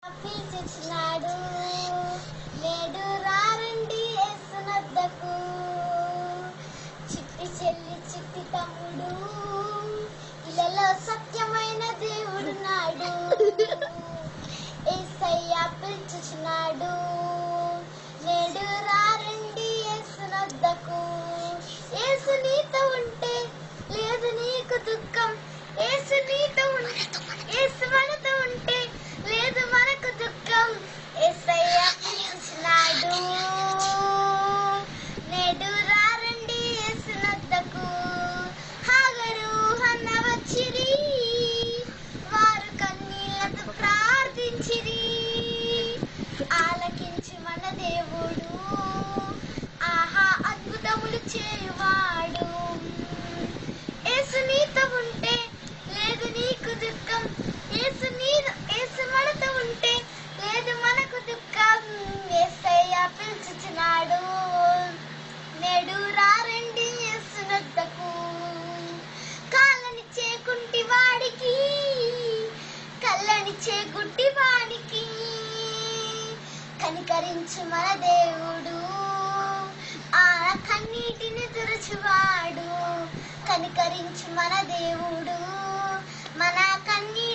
పిలిచినాడు నేడు రారండి యేసునద్దకు చిట్టి చెల్లి చిట్టి తమ్ముడు ఇలలో సత్యమైన దేవుడు నాడు ఏసయ్య పిలుచుచున్నాడు నేడు రారండి యేసునద్దకు యేసు నీతో ఉంటే లేదు నీకు దుఃఖం యేసు నీతో ఉంటే యేసు మనతో ఉంటే లేదు మనకు దుఃఖం యేసయ్య పిలుచుచున్నాడు నేడు రారండి యేసునద్దకు హాగరు హన్న వచ్చిరి వారు కన్నీళ్లతో ప్రార్థించిరి ఆలకించి మన దేవుడు ఆహా అద్భుతములు చేయువాడు యేసు నీతో ఉంటే లేదు నీకు దుఃఖం యేసు నీ యేసు మనతో ఉంటే లేదు మనకు దుఃఖం యేసయ్య పిలుచుచున్నాడు నేడు రారండి యేసునద్దకు కాళ్ళని చేకుంటి వాడికి కళ్ళని చేకుట్టి వాడికి కనికరించు మన దేవుడు ఆ కన్నీటిని తురచువాడు కనికరించు మన దేవుడు మన కన్నీటిని